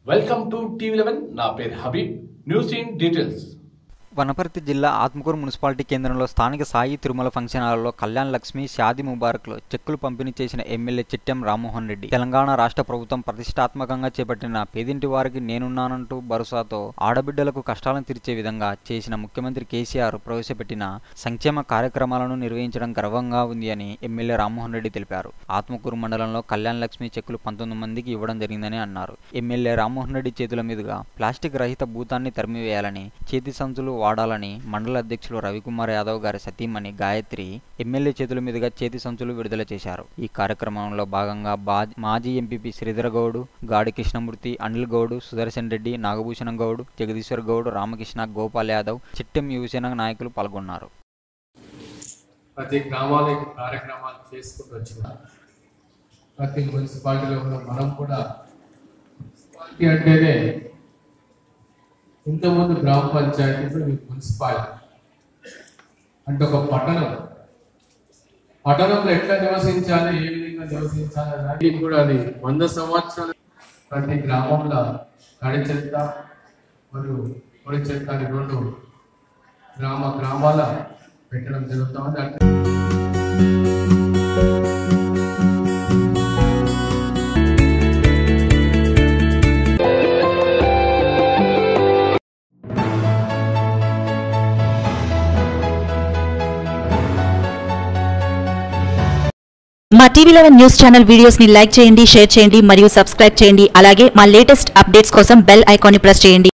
welcome to TV eleven నా పేరు Habib news in details Wanaparthy జిల్లా ఆత్మకూరు మున్సిపాలిటీ కేంద్రంలో స్థానిక సాయి తిరుమల ఫంక్షన్ హాల్లో కళ్యాణ్ లక్ష్మి షాది ముబారక్లో చెక్కులు పంపిణీ చేసిన ఎమ్మెల్యే చిట్టెం రామ్మోహన్ రెడ్డి తెలంగాణ రాష్ట్ర ప్రభుత్వం ప్రతిష్టాత్మకంగా చేపట్టిన పేదింటి వారికి నేనున్నానంటూ భరోసాతో ఆడబిడ్డలకు కష్టాలను తీర్చే విధంగా చేసిన ముఖ్యమంత్రి కేసీఆర్ ప్రవేశపెట్టిన సంక్షేమ కార్యక్రమాలను నిర్వహించడం గర్వంగా ఉంది అని ఎమ్మెల్యే రామ్మోహన్ రెడ్డి తెలిపారు ఆత్మకూరు మండలంలో కళ్యాణ్ లక్ష్మి చెక్కులు పంతొమ్మిది మందికి ఇవ్వడం జరిగిందని అన్నారు ఎమ్మెల్యే రామ్మోహన్ రెడ్డి చేతుల మీదుగా ప్లాస్టిక్ రహిత భూతాన్ని తరిమివేయాలని చేతి సంచులు వాడాలని మండల అధ్యక్షులు రవికుమార్ యాదవ్ గారి సతీమణి గాయత్రి ఎమ్మెల్యే చేతుల మీదుగా చేతి సంచులు విడుదల చేశారు ఈ కార్యక్రమంలో భాగంగా బా- మాజీ ఎంపీపీ శ్రీధర్ గౌడ్ గాడి కృష్ణమూర్తి అనిల్ గౌడ్ సుదర్శన్ రెడ్డి నాగభూషణం గౌడ్ జగదీశ్వర్ గౌడ్ రామకృష్ణ గోపాల్ యాదవ్ చిట్టెం యువసేన నాయకులు పాల్గొన్నారు ప్రతి గ్రామాలకు కార్యక్రమాలు చేసుకుంటూ వచ్చిన ప్రతి మున్సిపాలిటీలో ఉన్న మనం కూడా మున్సిపాలిటీ అంటేనే ఇంతకుముందు గ్రామ పంచాయతీ ఇప్పుడు మీకు మున్సిపాలిటీ అంటే ఒక పట్టణం పట్టణంలో ఎట్లా నివసించాలి ఏ విధంగా నివసించాలి అనేది కూడా అది వంద సంవత్సరాలు ప్రతి గ్రామంలో తడి చెత్త మరియు పొడి చెత్త అని రెండు గ్రామ గ్రామాల పెట్టడం జరుగుతుంది అంటే మా TV eleven news channel videos ని లైక్ చేయండి షేర్ చేయండి మరియు సబ్స్క్రైబ్ చేయండి అలాగే మా లేటెస్ట్ అప్డేట్స్ కోసం బెల్ ఐకాన్ ని ప్రెస్ చేయండి